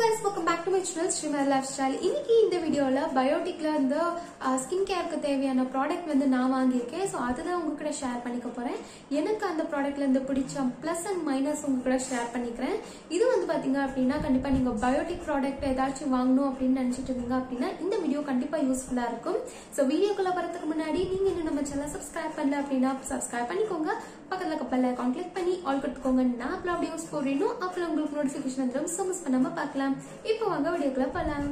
guys welcome back to my channel ஸ்ரீமர் lifestyle இன்னைக்கு இந்த வீடியோல பயோட்டிக்ல இருந்து ஸ்கின் கேருக்கு தேவையான ப்ராடக்ட் வந்து நான் வாங்கியிருக்கேன் ஸோ அதுதான் உங்க கூட ஷேர் பண்ணிக்க போறேன் எனக்கு அந்த ப்ராடக்ட்ல இருந்து பிடிச்ச ப்ளஸ் அண்ட் மைனஸ் உங்க கூட ஷேர் பண்ணிக்கிறேன் இது வந்து பாத்தீங்க அப்படின்னா கண்டிப்பா நீங்க பயோட்டிக் ப்ராடக்ட் ஏதாச்சும் வாங்கணும் அப்படின்னு நினைச்சிட்டு இருந்தீங்க அப்படின்னா இந்த வீடியோ கண்டிப்பா யூஸ்ஃபுல்லா இருக்கும் ஸோ வீடியோக்குள்ள வரதுக்கு முன்னாடி நீங்க இன்னும் நம்ம சேனல் சப்ஸ்கிரைப் பண்ணல அப்படின்னா சப்ஸ்கிரைப் பண்ணிக்கோங்க பக்கத்துல இருக்க பெல் ஐகான் கிளிக் பண்ணி ஆல் கொடுத்துக்கோங்க நான் அப்புறம் வீடியோஸ் போடுறேனும் அப்புறம் உங்களுக்கு நோட்டிஃபிகேஷன் வந்துடும் ஸோ மிஸ் பண்ணாம பார்க்கலாம் இப்போ வாங்க வீடியோக்குள்ள போகலாம்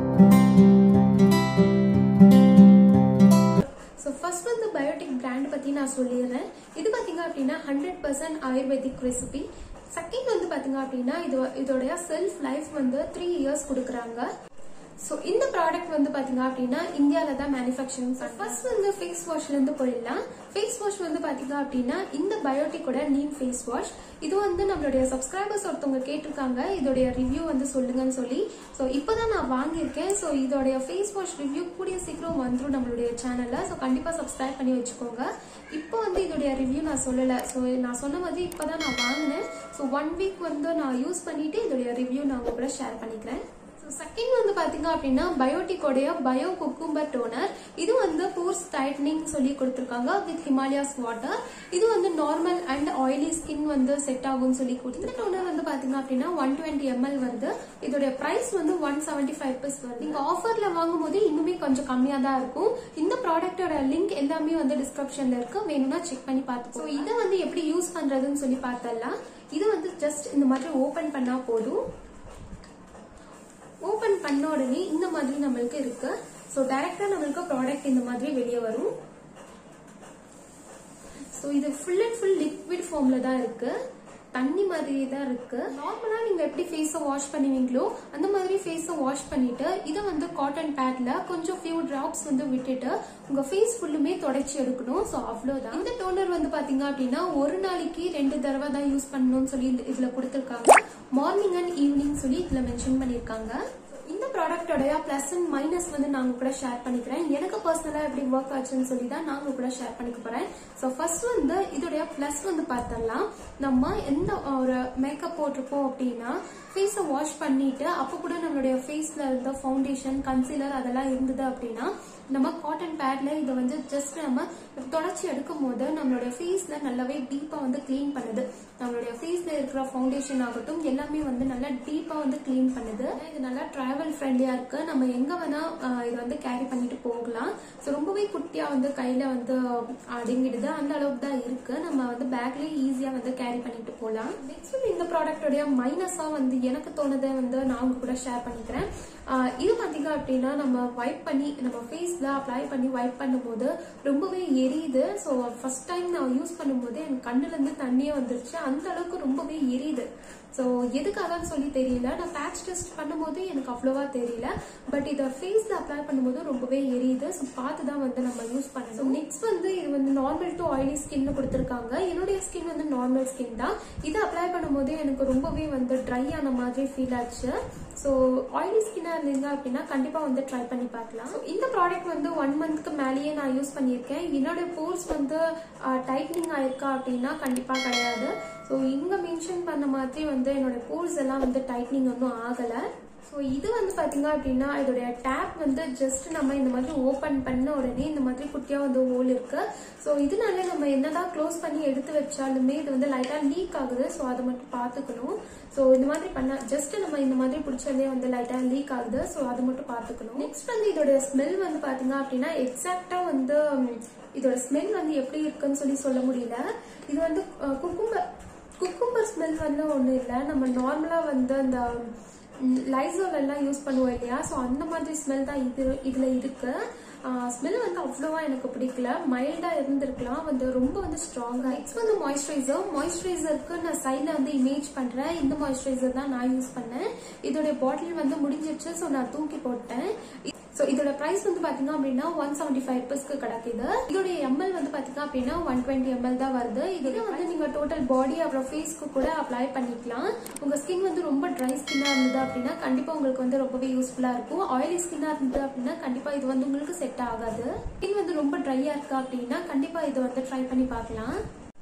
ஸோ ஃபர்ஸ்ட் வந்து பயோட்டிக் பிராண்ட் பற்றி நான் சொல்லிடுறேன் இது பார்த்தீங்க அப்படின்னா hundred percent ayurvedic recipe second வந்து பார்த்தீங்க அப்படின்னா இது இதோடைய செல்ஃப் லைஃப் வந்து த்ரீ இயர்ஸ் கொடுக்குறாங்க ஸோ இந்த ப்ராடக்ட் வந்து பாத்தீங்க அப்படின்னா இந்தியாவில தான் மேனுஃபேக்சரிங் ஃபர்ஸ்ட் வந்து ஃபேஸ் வாஷ்ல இருந்து போயிடலாம் ஃபேஸ் வாஷ் வந்து பாத்தீங்க அப்படின்னா இந்த பயோட்டிக்கோட நீம் ஃபேஸ் வாஷ் இது வந்து நம்மளுடைய சப்ஸ்கிரைபர்ஸ் ஒருத்தவங்க கேட்டிருக்காங்க இதோடைய ரிவ்யூ வந்து சொல்லுங்கன்னு சொல்லி ஸோ இப்போதான் நான் வாங்கியிருக்கேன் ஸோ இதோடைய ஃபேஸ் வாஷ் ரிவ்யூ கூடிய சீக்கிரம் வந்துடும் நம்மளுடைய சேனல்ல ஸோ கண்டிப்பா சப்ஸ்கிரைப் பண்ணி வச்சுக்கோங்க இப்போ வந்து இதோடைய ரிவ்யூ நான் சொல்லலை ஸோ நான் சொன்ன மாதிரி இப்போதான் நான் வாங்கினேன் ஸோ ஒன் வீக் வந்து நான் யூஸ் பண்ணிட்டு இதோடைய ரிவ்யூ நான் உங்க கூட ஷேர் பண்ணிக்கிறேன் செகண்ட் வந்து பாத்தீங்க அப்படின்னா பயோட்டிக்கோடைய பயோ குக்கும்பர் டோனர் இது வந்து போர்ஸ் டைட்னிங் சொல்லி கொடுத்துருக்காங்க வித் ஹிமாலயாஸ் வாட்டர் இது வந்து நார்மல் அண்ட் ஆயிலி ஸ்கின் வந்து செட் ஆகும்னு சொல்லி கொடுத்து இந்த டோனர் வந்து பாத்தீங்க அப்படின்னா ஒன் டுவெண்ட்டி எம்எல் வருது இதோட பிரைஸ் வந்து ஒன் செவன்டி ஃபைவ் பீஸ் வருது நீங்க ஆஃபர்ல வாங்கும் போது இன்னுமே கொஞ்சம் கம்மியா தான் இருக்கும் இந்த ப்ராடக்டோட லிங்க் எல்லாமே வந்து டிஸ்கிரிப்ஷன்ல இருக்கு வேணும்னா செக் பண்ணி பார்த்துக்கோ இதை வந்து எப்படி யூஸ் பண்றதுன்னு சொல்லி பார்த்தலாம் இது வந்து ஜஸ்ட் இந்த மாதிரி ஓபன் பண்ணா போதும் ஓபன் பண்ண உடனே இந்த மாதிரி நம்மளுக்கு இருக்கு ஸோ டைரக்டா நம்மளுக்கு ப்ராடக்ட் இந்த மாதிரி வெளியே வரும் ஸோ இது ஃபுல் அண்ட் ஃபுல் லிக்விட் ஃபார்ம்ல தான் இருக்கு தண்ணி மாதிரி தான் இருக்கு நார்மலா நீங்க எப்படி ஃபேஸ வாஷ் பண்ணுவீங்களோ அந்த மாதிரி ஃபேஸ வாஷ் பண்ணிட்டு இதை வந்து காட்டன் பேட்ல கொஞ்சம் ஃபியூ டிராப்ஸ் வந்து விட்டுட்டு உங்க ஃபேஸ் ஃபுல்லுமே தொடச்சி எடுக்கணும் ஸோ அவ்வளவுதான் இந்த டோனர் வந்து பாத்தீங்க அப்படின்னா ஒரு நாளைக்கு ரெண்டு தடவை தான் யூஸ் பண்ணணும்னு சொல்லி இதுல கொடுத்துருக்காங்க மார்னிங் அண்ட் ஈவினிங் சொல்லி இதுல மென்ஷன் பண்ணிருக்காங்க இந்த ப்ராடக்டோடைய பிளஸ் அண்ட் மைனஸ் வந்து நாங்க கூட ஷேர் பண்ணிக்கிறேன் எனக்கு பர்சனலா எப்படி ஒர்க் ஆச்சுன்னு சொல்லி தான் நாங்க கூட ஷேர் பண்ணிக்க போறேன் ஸோ ஃபர்ஸ்ட் வந்து இதோடைய பிளஸ் வந்து பார்த்தரலாம் நம்ம எந்த ஒரு மேக்கப் போட்டிருப்போம் அப்படின்னா ஃபேஸை வாஷ் பண்ணிட்டு அப்போ கூட நம்மளுடைய ஃபேஸ்ல இருந்த ஃபவுண்டேஷன் கன்சீலர் அதெல்லாம் இருந்தது அப்படின்னா நம்ம காட்டன் பேட்ல இதை வந்து ஜஸ்ட் நம்ம தொடச்சி எடுக்கும் போது நம்மளுடைய ஃபேஸ்ல நல்லாவே டீப்பா வந்து கிளீன் பண்ணுது நம்மளுடைய ஃபேஸ்ல இருக்கிற ஃபவுண்டேஷன் ஆகட்டும் எல்லாமே வந்து நல்லா டீப்பா வந்து கிளீன் பண்ணுது இது நல்லா டிராவல் ஃப்ரெண்ட்லியா இருக்கு நம்ம எங்க வேணா இது வந்து கேரி பண்ணிட்டு போகலாம் ஸோ ரொம்பவே குட்டியா வந்து கையில வந்து அடங்கிடுது அந்த அளவுக்கு தான் இருக்கு நம்ம வந்து பேக்லயே ஈஸியா வந்து கேரி பண்ணிட்டு போகலாம் நெக்ஸ்ட் வந்து இந்த ப்ராடக்டோடைய மைனஸா வந்து எனக்கு தோணுதை வந்து நான் உங்க கூட ஷேர் பண்ணிக்கிறேன் இது பாத்தீங்க அப்படின்னா நம்ம வைப் பண்ணி நம்ம ஃபேஸ்ல அப்ளை பண்ணி வைப் பண்ணும்போது ரொம்பவே எரியுது ஸோ ஃபர்ஸ்ட் டைம் நான் யூஸ் பண்ணும்போது எனக்கு கண்ணுல இருந்து தண்ணியே வந்துருச்சு அந்த அளவுக்கு ரொம்பவே எரியுது ஸோ எதுக்காகன்னு சொல்லி தெரியல நான் பேட்ச் டெஸ்ட் பண்ணும்போது எனக்கு அவ்வளோவா தெரியல பட் இதை ஃபேஸ்ல அப்ளை பண்ணும்போது ரொம்பவே எரியுது ஸோ பார்த்து தான் வந்து நம்ம யூஸ் பண்ணணும் நெக்ஸ்ட் வந்து இது வந்து நார்மல் டு ஆயிலி ஸ்கின் கொடுத்துருக்காங்க என்னுடைய ஸ்கின் வந்து நார்மல் ஸ்கின் தான் இதை அப்ளை பண்ணும்போது எனக்கு ரொம்பவே வந்து ட்ரை ஆன மாதிரி ஃபீல் ஆச்சு ஸோ ஆயிலி ஸ்கின்னாக இருந்தீங்க அப்படின்னா கண்டிப்பாக வந்து ட்ரை பண்ணி பார்க்கலாம் இந்த ப்ராடக்ட் வந்து ஒன் மந்த்க்கு மேலேயே நான் யூஸ் பண்ணியிருக்கேன் என்னோட போர்ஸ் வந்து டைட்னிங் ஆயிருக்கா அப்படின்னா கண்டிப்பாக கிடையாது ஸோ இங்கே மென்ஷன் பண்ண மாதிரி வந்து என்னோட போர்ஸ் எல்லாம் வந்து டைட்னிங் ஒன்றும் ஆகலை ஸோ இது வந்து பார்த்தீங்க அப்படின்னா இதோடைய டேப் வந்து ஜஸ்ட் நம்ம இந்த மாதிரி ஓப்பன் பண்ண உடனே இந்த மாதிரி குட்டியாக வந்து ஹோல் இருக்கு ஸோ இதனால நம்ம என்னதான் க்ளோஸ் பண்ணி எடுத்து வச்சாலுமே இது வந்து லைட்டாக லீக் ஆகுது ஸோ அதை மட்டும் பார்த்துக்கணும் ஸோ இந்த மாதிரி பண்ண ஜஸ்ட் நம்ம இந்த மாதிரி பிடிச்சாலே வந்து லைட்டாக லீக் ஆகுது ஸோ அதை மட்டும் பார்த்துக்கணும் நெக்ஸ்ட் வந்து இதோடைய ஸ்மெல் வந்து பார்த்தீங்க அப்படின்னா எக்ஸாக்டா வந்து இதோட ஸ்மெல் வந்து எப்படி இருக்குன்னு சொல்லி சொல்ல முடியல இது வந்து குக்கும்பர் குக்கும்பர் ஸ்மெல் வந்து ஒன்றும் இல்லை நம்ம நார்மலாக வந்து அந்த லைசோல் எல்லாம் யூஸ் பண்ணுவோம் இல்லையா ஸோ அந்த மாதிரி ஸ்மெல் தான் இது இதுல இருக்கு ஸ்மெல் வந்து அவ்வளோவா எனக்கு பிடிக்கல மைல்டா இருந்திருக்கலாம் வந்து ரொம்ப வந்து ஸ்ட்ராங்கா நெக்ஸ்ட் வந்து மாய்ஸ்சரைசர் மாய்ஸ்சரைசருக்கு நான் சைட்ல வந்து இமேஜ் பண்றேன் இந்த மாய்ஸ்சரைசர் தான் நான் யூஸ் பண்ணேன் இதோட பாட்டில் வந்து முடிஞ்சிருச்சு ஸோ நான் தூக்கி போட்டேன் ஸோ இதோட பிரைஸ் வந்து பாத்தீங்க அப்படின்னா ஒன் செவன்டி ஃபைவ் ருபீஸ்க்கு கிடைக்குது இதோட எம்எல் வந்து பாத்தீங்க அப்படின்னா ஒன் டுவெண்ட்டி எம்எல் தான் வருது இதுல வந்து நீங்க டோட்டல் பாடி அப்புறம் ஃபேஸ்க்கு கூட அப்ளை பண்ணிக்கலாம் உங்க ஸ்கின் வந்து ரொம்ப ட்ரை ஸ்கின்னா இருந்தது அப்படின்னா கண்டிப்பா உங்களுக்கு வந்து ரொம்பவே யூஸ்ஃபுல்லா இருக்கும் ஆயிலி ஸ்கின்னா இருந்தது அப்படின்னா கண்டிப்பா இது வந்து உங்களுக்கு செட் ஆகாது ஸ்கின் வந்து ரொம்ப ட்ரையா இருக்கா அப்படின்னா கண்டிப்பா இதை வந்து ட்ரை பண்ணி பார்க்கலாம்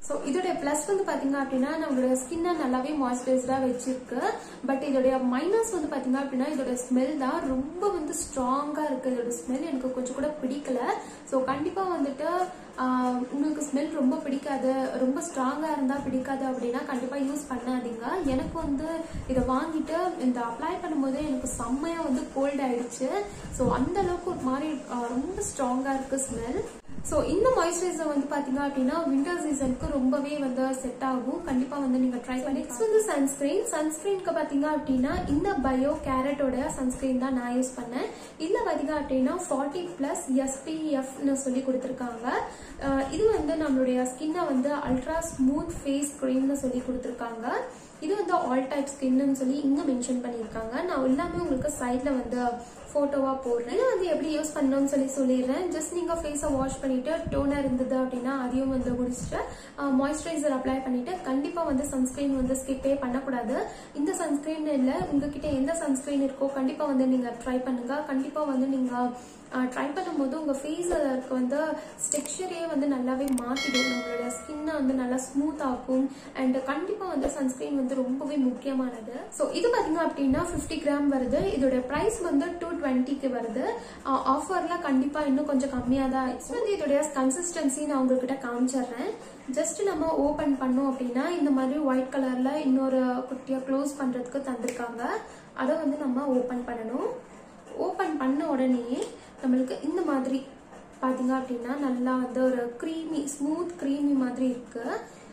ஸோ இதோடைய ப்ளஸ் வந்து பாத்தீங்க அப்படின்னா நம்மளோட ஸ்கின்னை நல்லாவே மாய்ஸ்சரைஸ்டா வச்சிருக்கு பட் இதோடைய மைனஸ் வந்து பாத்தீங்க அப்படின்னா இதோட ஸ்மெல் தான் ரொம்ப வந்து ஸ்ட்ராங்கா இருக்கு இதோட ஸ்மெல் எனக்கு கொஞ்சம் கூட பிடிக்கல ஸோ கண்டிப்பா வந்துட்டு ஆஹ், உங்களுக்கு ஸ்மெல் ரொம்ப பிடிக்காது ரொம்ப ஸ்ட்ராங்கா இருந்தா பிடிக்காது அப்படின்னா கண்டிப்பா யூஸ் பண்ணாதீங்க எனக்கு வந்து இதை வாங்கிட்டு இந்த அப்ளை பண்ணும்போது எனக்கு செம்மையா வந்து கோல்ட் ஆயிடுச்சு ஸோ அந்த அளவுக்கு ஒரு மாதிரி ஆஹ், ரொம்ப ஸ்ட்ராங்கா இருக்கு ஸ்மெல் ஸோ இந்த மாய்ஸ்சரைசர் வந்து பாத்தீங்க அப்படின்னா விண்டர் சீசனுக்கு ரொம்பவே வந்து செட் ஆகும் கண்டிப்பா வந்து நீங்க ட்ரை பண்ணி நெக்ஸ்ட் வந்து சன்ஸ்கிரீன் சன்ஸ்கிரீனுக்கு பாத்தீங்க அப்படின்னா இந்த பயோ கேரட்டோட சன்ஸ்கிரீன் தான் நான் யூஸ் பண்ணேன் இதுல பாத்தீங்க அப்படின்னா ஃபார்ட்டி பிளஸ் எஸ்பிஎஃப்னு சொல்லி கொடுத்துருக்காங்க அஹ் இது வந்து நம்மளுடைய ஸ்கின்னை வந்து அல்ட்ரா ஸ்மூத் ஃபேஸ் க்ரீம்னு சொல்லி கொடுத்துருக்காங்க இது வந்து ஆல் டைப் ஸ்கின்னு சொல்லி இங்க மென்ஷன் பண்ணியிருக்காங்க நான் எல்லாமே உங்களுக்கு சைட்ல வந்து போட்டோவா போடுறேன் இதை வந்து எப்படி யூஸ் பண்ணணும்னு சொல்லி சொல்லிடுறேன் ஜஸ்ட் நீங்க ஃபேஸை வாஷ் பண்ணிட்டு டோனர் இருந்தது அப்படின்னா அதையும் வந்து முடிச்சுட்டு மாய்ஸ்சரைசர் அப்ளை பண்ணிட்டு கண்டிப்பா வந்து சன்ஸ்கிரீன் வந்து ஸ்கிப்பே பண்ணக்கூடாது இந்த சன்ஸ்கிரீன் இல்ல உங்ககிட்ட எந்த சன்ஸ்கிரீன் இருக்கோ கண்டிப்பா வந்து நீங்க ட்ரை பண்ணுங்க கண்டிப்பா வந்து நீங்க ட்ரை பண்ணும்போது உங்க ஃபேஸுக்கு வந்து ஸ்டெக்சரே வந்து நல்லாவே மாத்திடும் நம்மளோட ஸ்கின்னை வந்து நல்லா ஸ்மூத் ஆக்கும் அண்ட் கண்டிப்பா வந்து சன்ஸ்கிரீன் வந்து ரொம்பவே முக்கியமானது ஸோ இது பாத்தீங்க அப்படின்னா 50 கிராம் வருது இதோட பிரைஸ் வந்து டூ டுவெண்ட்டிக்கு வருது ஆஃபர்ல கண்டிப்பா இன்னும் கொஞ்சம் கம்மியா தான் இருக்கும் வந்து இதோட கன்சிஸ்டன்சி நான் உங்ககிட்ட காமிச்சிடுறேன் ஜஸ்ட் நம்ம ஓபன் பண்ணோம் அப்படின்னா இந்த மாதிரி ஒயிட் கலர்ல இன்னொரு குட்டியா க்ளோஸ் பண்றதுக்கு தந்திருக்காங்க அதை வந்து நம்ம ஓபன் பண்ணணும் ஓபன் பண்ண உடனே நம்மளுக்கு இந்த மாதிரி பாத்தீங்க அப்படின்னா நல்லா வந்து ஒரு க்ரீமி ஸ்மூத் க்ரீமி மாதிரி இருக்கு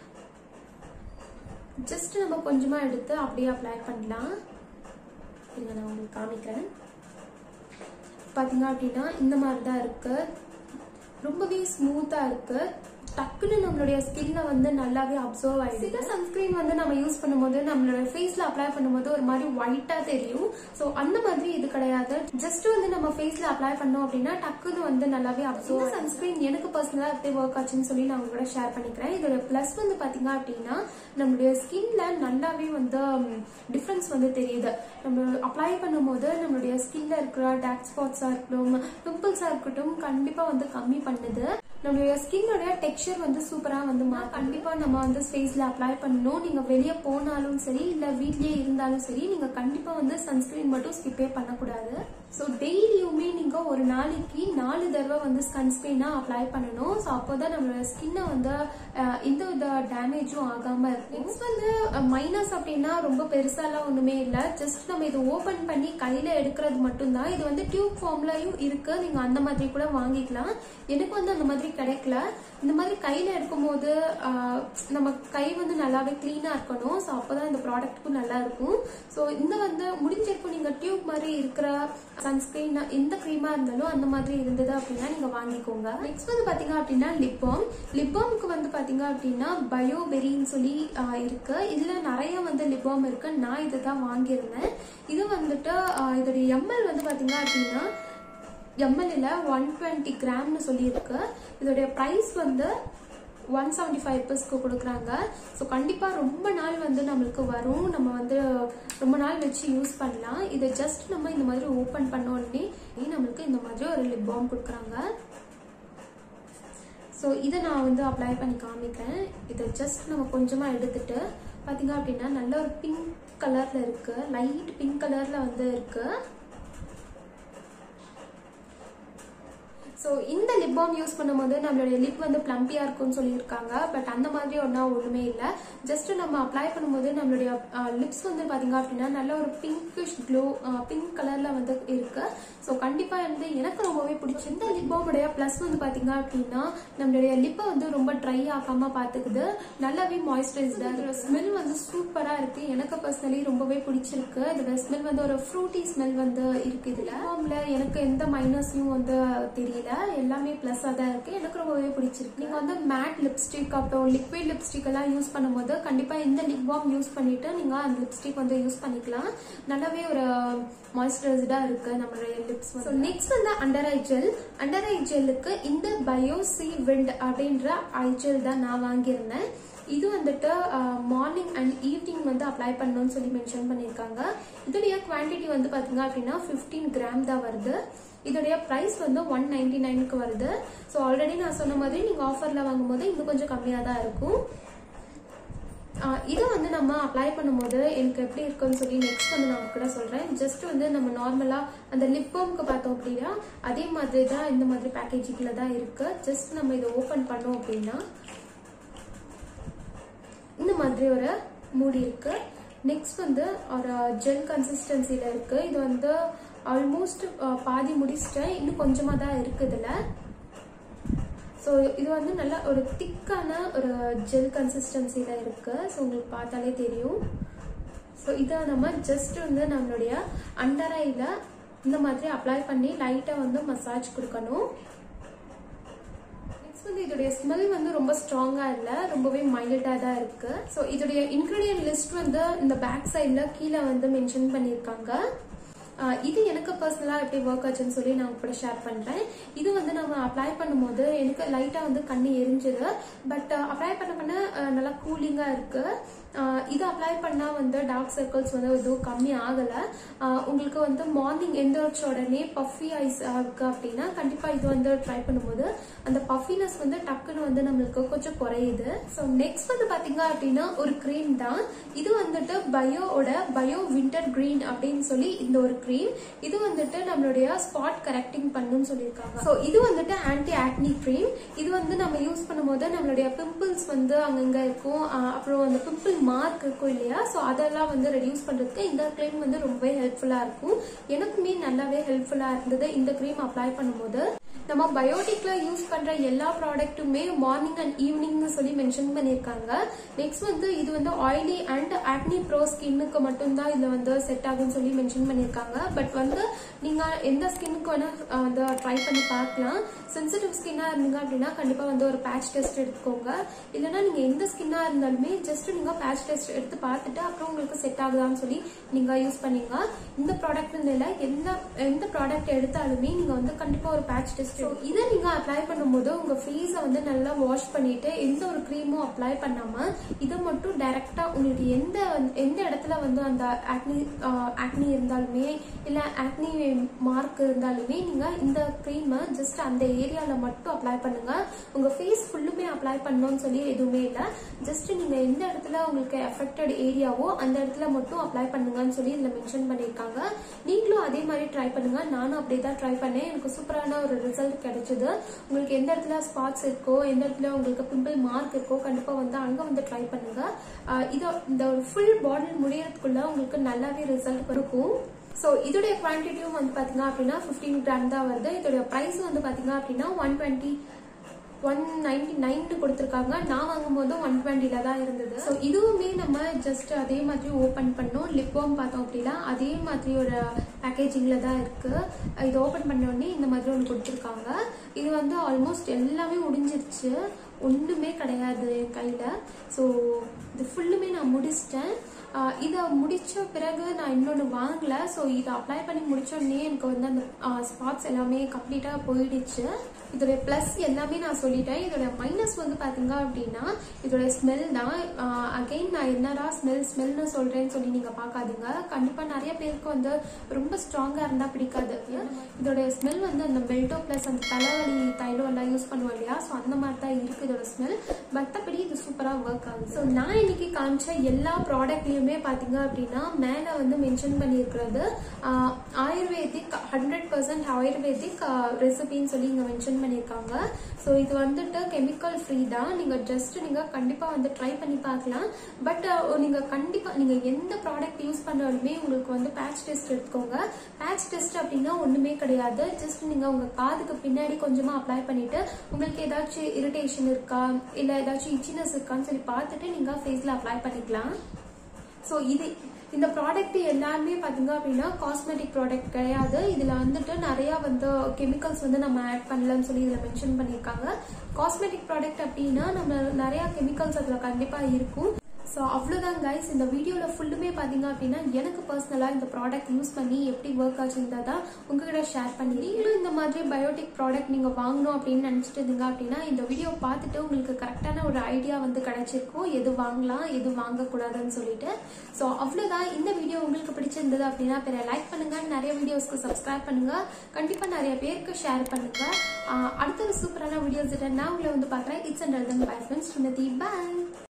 ஜஸ்ட் நம்ம கொஞ்சமா எடுத்து அப்படியே அப்ளை பண்ணலாம் இருங்க நான் உங்களுக்கு காமிக்கிறேன் பாத்தீங்க அப்படின்னா இந்த மாதிரி தான் இருக்கு ரொம்பவே ஸ்மூத்தா இருக்கு டக்குன்னு நம்மளுடைய ஸ்கின்ல வந்து நல்லாவே அப்சர்வ் ஆயிடுது சில சன்ஸ்கிரீன் வந்து நம்ம யூஸ் பண்ணும்போது நம்மளோட ஃபேஸ்ல அப்ளை பண்ணும்போது ஒரு மாதிரி ஒயிட்டா தெரியும் சோ அந்த மாதிரி இது கிடையாது ஜஸ்ட் வந்து நம்ம ஃபேஸ்ல அப்ளை பண்ணோம் அப்படின்னா டக்குன்னு வந்து நல்லாவே அப்சர்வ் சன்ஸ்கிரீன் எனக்கு பர்சனலா எப்படி ஒர்க் ஆச்சுன்னு சொல்லி நான் உங்க கூட ஷேர் பண்ணிக்கிறேன் இதோட பிளஸ் வந்து பாத்தீங்க அப்படின்னா நம்மளுடைய ஸ்கின்ல நல்லாவே வந்து டிஃபரன்ஸ் வந்து தெரியுது நம்ம அப்ளை பண்ணும்போது நம்மளுடைய ஸ்கின்ல இருக்கிற டார்க் ஸ்பாட்ஸா இருக்கட்டும் பிம்பிள்ஸா இருக்கட்டும் கண்டிப்பா வந்து கம்மி பண்ணுது நம்மளுடைய ஸ்கின்னோட டெக்ஸ்சர் வந்து சூப்பரா வந்து மா கண்டிப்பா நம்ம வந்து ஃபேஸ்ல அப்ளை பண்ணணும் நீங்க வெளியே போனாலும் சரி இல்ல வீட்லயே இருந்தாலும் சரி நீங்க கண்டிப்பா வந்து சன்ஸ்கிரீன் மட்டும் ஸ்கிப்பே பண்ணக்கூடாது ஸோ டெய்லியுமே நீங்க ஒரு நாளைக்கு நாலு தடவை வந்து சன்ஸ்கிரீனா அப்ளை பண்ணணும் ஸோ அப்போதான் நம்மளோட ஸ்கின்னை வந்து அஹ், எந்த வித டேமேஜும் ஆகாம இருக்கும் நெக்ஸ்ட் வந்து மைனஸ் அப்படின்னா ரொம்ப பெருசாலாம் ஒண்ணுமே இல்லை ஜஸ்ட் நம்ம இது ஓபன் பண்ணி கையில எடுக்கிறது மட்டும்தான் இது வந்து டியூப் ஃபார்ம்லயும் இருக்கு நீங்க அந்த மாதிரி கூட வாங்கிக்கலாம் எனக்கு வந்து அந்த மாதிரி கிடைக்கல இந்த மாதிரி கையில எடுக்கும்போது ஆஹ், நம்ம கை வந்து நல்லாவே கிளீனா இருக்கணும் ஸோ அப்போதான் இந்த ப்ராடக்ட்டுக்கும் நல்லா இருக்கும் ஸோ இந்த வந்து முடிஞ்சிருக்கும் நீங்க டியூப் மாதிரி இருக்கிற சன்ஸ்கிரீன் எந்த க்ரீமா இருந்தாலும் அந்த மாதிரி இருந்தது அப்படின்னா நீங்க வாங்கிக்கோங்க நெக்ஸ்ட் வந்து பாத்தீங்க அப்படின்னா லிப் பாம் லிப் பாம்க்கு வந்து பாத்தீங்க அப்படின்னா பயோபெரின்னு சொல்லி ஆஹ், இருக்கு இதுல நிறைய வந்து லிப் பாம் இருக்கு நான் இதை தான் வாங்கியிருந்தேன் இது வந்துட்டு ஆஹ், இதோட எம்எல் வந்து பாத்தீங்க அப்படின்னா எம்எல்ல ஒன் டுவெண்ட்டி கிராம்னு சொல்லியிருக்கு இதோடைய ப்ரைஸ் வந்து ஒன் செவன்டி ஃபைவ் ருபீஸ்க்கு கொடுக்குறாங்க ஸோ கண்டிப்பாக ரொம்ப நாள் வந்து நம்மளுக்கு வரும் நம்ம வந்து ரொம்ப நாள் வச்சு யூஸ் பண்ணலாம் இதை ஜஸ்ட் நம்ம இந்த மாதிரி ஓப்பன் பண்ண உடனே நம்மளுக்கு இந்த மாதிரி ஒரு லிப் பாம் கொடுக்குறாங்க ஸோ இதை நான் வந்து அப்ளை பண்ணி காமிக்கிறேன் இதை ஜஸ்ட் நம்ம கொஞ்சமாக எடுத்துட்டு பார்த்தீங்க அப்படின்னா நல்ல ஒரு பிங்க் கலரில் இருக்கு லைட் பிங்க் கலரில் வந்து இருக்கு ஸோ இந்த லிப் பாம் யூஸ் பண்ணும்போது நம்மளுடைய லிப் வந்து பிளம்பியா இருக்கும்னு சொல்லியிருக்காங்க பட் அந்த மாதிரி ஒன்றா ஒன்றுமே இல்லை ஜஸ்ட் நம்ம அப்ளை பண்ணும்போது நம்மளுடைய லிப்ஸ் வந்து பார்த்தீங்க அப்படின்னா நல்ல ஒரு பிங்கிஷ் க்ளோ பிங்க் கலரில் வந்து இருக்கு ஸோ கண்டிப்பாக வந்து எனக்கு ரொம்பவே பிடிச்சி இந்த லிப் பாமுடைய ப்ளஸ் வந்து பார்த்தீங்க அப்படின்னா நம்மளுடைய லிப்பை வந்து ரொம்ப ட்ரை ஆகாம பார்த்துக்குது நல்லாவே மாய்ஸ்சரைஸ்டாக இதோட ஸ்மெல் வந்து சூப்பராக இருக்கு எனக்கு பர்சனலி ரொம்பவே பிடிச்சிருக்கு இதோட ஸ்மெல் வந்து ஒரு ஃப்ரூட்டி ஸ்மெல் வந்து இருக்கு இதுல பாம்ல எனக்கு எந்த மைனஸையும் வந்து தெரியல எல்லாமே ப்ளஸ்ஸாக தான் இருக்கு எனக்கு ரொம்பவே பிடிச்சிருக்கு நீங்க வந்து மேட் லிப்ஸ்டிக் அப்புறம் லிக்விட் லிப்ஸ்டிக் எல்லாம் யூஸ் பண்ணும்போது கண்டிப்பா இந்த லிப் பாம் யூஸ் பண்ணிட்டு நீங்க அந்த லிப்ஸ்டிக் வந்து யூஸ் பண்ணிக்கலாம் நல்லாவே ஒரு மாய்ஸ்சரைஸ்டா இருக்கு நம்மளுடைய லிப்ஸ் ஸோ நெக்ஸ்ட் வந்து under eye gel under eye ஜெல்லுக்கு இந்த பயோ சி விண்ட் அப்படின்ற ஐ ஜெல் தான் நான் வாங்கியிருந்தேன் இது வந்துட்டு மார்னிங் அண்ட் ஈவினிங் வந்து அப்ளை பண்ணணும்னு சொல்லி மென்ஷன் பண்ணியிருக்காங்க இதோடைய குவான்டிட்டி வந்து பார்த்தீங்க அப்படின்னா 15 கிராம் தான் வருது இதோடைய ப்ரைஸ் வந்து ஒன் நைன்டி நைனுக்கு வருது ஸோ ஆல்ரெடி நான் சொன்ன மாதிரி நீங்கள் ஆஃபரில் வாங்கும்போது இன்னும் கொஞ்சம் கம்மியாக தான் இருக்கும் ஆஹ் இது வந்து நம்ம அப்ளை பண்ணும்போது எனக்கு எப்படி இருக்குன்னு சொல்லி நெக்ஸ்ட் வந்து நான் கூட சொல்றேன் ஜஸ்ட் வந்து நம்ம நார்மலா அந்த லிப் பாம்க்கு பார்த்தோம் அப்படின்னா அதே மாதிரி தான் இந்த மாதிரி பேக்கேஜிங்ல தான் இருக்கு ஜஸ்ட் நம்ம இதை ஓபன் பண்ணோம் அப்படின்னா இந்த மாதிரி ஒரு மூடி இருக்கு நெக்ஸ்ட் வந்து ஒரு ஜெல் கன்சிஸ்டன்சில இருக்கு இது வந்து ஆல்மோஸ்ட் பாதி முடிச்சிட்டேன் இன்னும் கொஞ்சமா தான் இருக்கு இதுல ஸோ இது வந்து நல்ல ஒரு திக்கான ஒரு ஜெல் கன்சிஸ்டன்சில இருக்கு ஸோ உங்களுக்கு பார்த்தாலே தெரியும் ஸோ இதை நம்ம ஜஸ்ட் வந்து நம்மளுடைய அண்டர் ஐல இந்த மாதிரி அப்ளை பண்ணி லைட்டாக வந்து மசாஜ் கொடுக்கணும் நெக்ஸ்ட் வந்து இதோடைய ஸ்மெல் வந்து ரொம்ப ஸ்ட்ராங்கா இல்ல ரொம்பவே மைல்டா தான் இருக்கு ஸோ இதோடைய இன்கிரீடியன்ட் லிஸ்ட் வந்து இந்த பேக் சைட்ல கீழே வந்து மென்ஷன் பண்ணியிருக்காங்க ஆஹ் இது எனக்கு பர்சனலாக எப்படி ஒர்க் ஆச்சுன்னு சொல்லி நான் கூட ஷேர் பண்ணுறேன் இது வந்து நம்ம அப்ளை பண்ணும்போது எனக்கு லைட்டாக வந்து கண்ணு எரிஞ்சுது பட் அப்ளை பண்ண பண்ண ஆஹ் நல்லா கூலிங்காக இருக்கு ஆஹ் இது அப்ளை பண்ணால் வந்து டார்க் சர்க்கிள்ஸ் வந்து எதுவும் கம்மி ஆகலை உங்களுக்கு வந்து மார்னிங் எந்திரிச்ச உடனே பஃபி ஐஸ் இருக்கு அப்படின்னா கண்டிப்பாக இது வந்து ட்ரை பண்ணும்போது அந்த பஃபினஸ் வந்து டக்குன்னு வந்து நம்மளுக்கு கொஞ்சம் குறையுது ஸோ நெக்ஸ்ட் வந்து பார்த்தீங்க அப்படின்னா ஒரு க்ரீம் தான் இது வந்துட்டு பயோவோட பயோ வின்டர் கிரீன் அப்படின்னு சொல்லி இந்த ஒரு க்ரீம் இது வந்துட்டு நம்மளுடைய ஸ்பாட் கரெக்டிங் பண்ணுன்னு சொல்லியிருக்காங்க ஸோ இது வந்துட்டு ஆன்டி ஆக்னி க்ரீம் இது வந்து நம்ம யூஸ் பண்ணும்போது நம்மளுடைய பிம்பிள்ஸ் வந்து அங்கங்க இருக்கும் ஆஹ் அப்புறம் அந்த பிம்பிள் மார்க் இருக்கும் இல்லையா ஸோ அதெல்லாம் வந்து ரெடியூஸ் பண்றதுக்கு இந்த க்ரீம் வந்து ரொம்பவே ஹெல்ப்ஃபுல்லா இருக்கும் எனக்குமே நல்லாவே ஹெல்ப்ஃபுல்லா இருந்தது இந்த க்ரீம் அப்ளை பண்ணும்போது நம்ம பயோட்டிக்ல யூஸ் பண்ற எல்லா ப்ராடக்ட்டுமே மார்னிங் அண்ட் ஈவினிங்னு சொல்லி மென்ஷன் பண்ணியிருக்காங்க நெக்ஸ்ட் வந்து இது வந்து ஆயிலி அண்ட் ஆக்னி ப்ரோ ஸ்கின்னுக்கு மட்டும்தான் இதுல வந்து செட் ஆகும்னு சொல்லி மென்ஷன் பண்ணியிருக்காங்க பட் வந்து நீங்க எந்த ஸ்கின்னுக்கு வேணா அஹ், வந்து ட்ரை பண்ணி பார்க்கலாம் சென்சிட்டிவ் ஸ்கின்னா இருந்தீங்க அப்படின்னா கண்டிப்பா வந்து ஒரு பேட்ச் டெஸ்ட் எடுத்துக்கோங்க இல்லைன்னா நீங்க எந்த ஸ்கின்னா இருந்தாலுமே ஜஸ்ட் நீங்க பேட்ச் டெஸ்ட் எடுத்து பார்த்துட்டு அப்புறம் உங்களுக்கு செட் ஆகுதான்னு சொல்லி நீங்க யூஸ் பண்ணீங்க இந்த ப்ராடக்ட் இல்ல எந்த எந்த ப்ராடக்ட் எடுத்தாலுமே நீங்க வந்து கண்டிப்பா ஒரு பேட்ச் டெஸ்ட் இதை நீங்க அப்ளை பண்ணும்போது உங்க ஃபேஸை வந்து நல்லா வாஷ் பண்ணிட்டு எந்த ஒரு க்ரீமும் அப்ளை பண்ணாம இதை மட்டும் டைரக்டா உங்களுக்கு எந்த வந்து- எந்த இடத்துல வந்து அந்த ஆக்னி ஆக்னி இருந்தாலுமே இல்ல ஆக்னி மார்க் இருந்தாலுமே நீங்க இந்த க்ரீமை ஜஸ்ட் அந்த ஏரியால மட்டும் அப்ளை பண்ணுங்க உங்க ஃபேஸ் ஃபுல்லுமே அப்ளை பண்ணணும்னு சொல்லி எதுவுமே இல்லை ஜஸ்ட் நீங்க எந்த இடத்துல உங்களுக்கு எஃபெக்டட் ஏரியாவோ அந்த இடத்துல மட்டும் அப்ளை பண்ணுங்கன்னு சொல்லி இதுல மென்ஷன் பண்ணியிருக்காங்க நீங்களும் அதே மாதிரி ட்ரை பண்ணுங்க நானும் அப்படியே தான் ட்ரை பண்ணேன் எனக்கு சூப்பரான ஒரு ரிசல்ட் கிடைச்சது உங்களுக்கு எந்த இடத்துல ஸ்பாட்ஸ் இருக்கோ எந்த இடத்துல உங்களுக்கு பிம்பிள் மார்க் இருக்கோ கண்டிப்பா வந்து அங்க வந்து ட்ரை பண்ணுங்க ஆஹ் இது இந்த ஒரு ஃபுல் பாட்டில் முடியறதுக்குள்ள உங்களுக்கு நல்லாவே ரிசல்ட் இருக்கும் ஸோ இதோடைய குவான்டிட்டியும் வந்து பாத்தீங்க அப்படின்னா 15 கிராம் தான் வருது இதோடைய ப்ரைஸ் வந்து பாத்தீங்க அப்படின்னா one twenty one ninety nine கொடுத்துருக்காங்க நான் வாங்கும்போது ஒன் டுவெண்ட்டில தான் இருந்தது ஸோ இதுவுமே நம்ம ஜஸ்ட் அதே மாதிரி ஓப்பன் பண்ணோம் லிப் பாம் பார்த்தோம் அப்படின்னா அதே மாதிரி ஒரு பேக்கேஜிங்ல தான் இருக்கு இது ஓப்பன் பண்ண உடனே இந்த மாதிரி ஒன்று கொடுத்துருக்காங்க இது வந்து ஆல்மோஸ்ட் எல்லாமே முடிஞ்சிருச்சு ஒன்றுமே கிடையாது என் கையில் ஸோ இது ஃபுல்லுமே நான் முடிச்சிட்டேன் ஆஹ் இதை முடிச்ச பிறகு நான் இன்னொன்று வாங்கல ஸோ இதை அப்ளை பண்ணி முடிச்ச உடனே எனக்கு வந்து அந்த ஸ்பாட்ஸ் எல்லாமே கம்ப்ளீட்டாக போயிடுச்சு இதோட ப்ளஸ் எல்லாமே நான் சொல்லிட்டேன் இதோட மைனஸ் வந்து பார்த்தீங்க அப்படின்னா இதோட ஸ்மெல் தான் அகைன் நான் என்னடா ஸ்மெல் ஸ்மெல்னு சொல்கிறேன்னு சொல்லி நீங்கள் பார்க்காதீங்க கண்டிப்பாக நிறைய பேருக்கு வந்து ரொம்ப ஸ்ட்ராங்காக இருந்தால் பிடிக்காது இதோட ஸ்மெல் வந்து அந்த மெல்டோ ப்ளஸ் அந்த தலைவலி தைலம் எல்லாம் யூஸ் பண்ணுவோம் இல்லையா ஸோ அந்த மாதிரி தான் இருக்குது இதோட ஸ்மெல் மற்றபடி இது சூப்பராக ஒர்க் ஆகுது ஸோ நான் இன்னைக்கு காமிச்ச எல்லா ப்ராடக்ட்லையுமே பார்த்தீங்க அப்படின்னா மேலே வந்து மென்ஷன் பண்ணியிருக்கிறது ஆஹ், ஆயுர்வேதிக் ஹண்ட்ரட் பர்சன்ட் ஆயுர்வேதிக் ரெசிபின்னு சொல்லி இங்கே மென்ஷன் பண்ணியிருக்காங்க ஸோ இது வந்துட்டு கெமிக்கல் ஃப்ரீ தான் நீங்கள் ஜஸ்ட் நீங்கள் கண்டிப்பாக வந்து ட்ரை பண்ணி பார்க்கலாம் பட் நீங்கள் கண்டிப்பாக நீங்கள் எந்த ப்ராடக்ட் யூஸ் பண்ணாலுமே உங்களுக்கு வந்து பேட்ச் டெஸ்ட் எடுத்துக்கோங்க பேட்ச் டெஸ்ட் அப்படின்னா ஒன்றுமே கிடையாது ஜஸ்ட் நீங்கள் உங்கள் காதுக்கு பின்னாடி கொஞ்சமாக அப்ளை பண்ணிட்டு உங்களுக்கு ஏதாச்சும் இரிட்டேஷன் இருக்கா இல்லை ஏதாச்சும் இச்சினஸ் இருக்கான்னு சொல்லி பார்த்துட்டு நீங்கள் ஃபேஸில் அப்ளை பண்ணிக்கலாம் ஸோ இது இந்த ப்ராடக்ட் எல்லாமே பார்த்தீங்க அப்படின்னா காஸ்மெட்டிக் ப்ராடக்ட் கிடையாது இதில் வந்துட்டு நிறையா வந்து கெமிக்கல்ஸ் வந்து நம்ம ஆட் பண்ணலன்னு சொல்லி இதில் மென்ஷன் பண்ணியிருக்காங்க காஸ்மெட்டிக் ப்ராடக்ட் அப்படின்னா நம்ம நிறையா கெமிக்கல்ஸ் அதில் கண்டிப்பாக இருக்கும் ஸோ அவ்வளோதான் கைஸ் இந்த வீடியோவில் ஃபுல்லுமே பார்த்தீங்க அப்படின்னா எனக்கு பர்சனலாக இந்த ப்ராடக்ட் யூஸ் பண்ணி எப்படி ஒர்க் ஆச்சுன்றதா தான் உங்ககிட்ட ஷேர் பண்ணி நீங்களும் இந்த மாதிரி பயோட்டிக் ப்ராடக்ட் நீங்கள் வாங்கணும் அப்படின்னு நினச்சிட்டு இருந்தீங்க அப்படின்னா இந்த வீடியோ பார்த்துட்டு உங்களுக்கு கரெக்டான ஒரு ஐடியா வந்து கிடைச்சிருக்கும் எது வாங்கலாம் எது வாங்கக்கூடாதுன்னு சொல்லிட்டு ஸோ அவ்வளோதான் இந்த வீடியோ உங்களுக்கு பிடிச்சிருந்தது அப்படின்னா பிற லைக் பண்ணுங்க நிறைய வீடியோஸ்க்கு சப்ஸ்கிரைப் பண்ணுங்க கண்டிப்பாக நிறைய பேருக்கு ஷேர் பண்ணுங்க ஆஹ் அடுத்த ஒரு சூப்பரான வீடியோஸ் நான் உங்களை வந்து பார்க்குறேன் it's and bye friends bye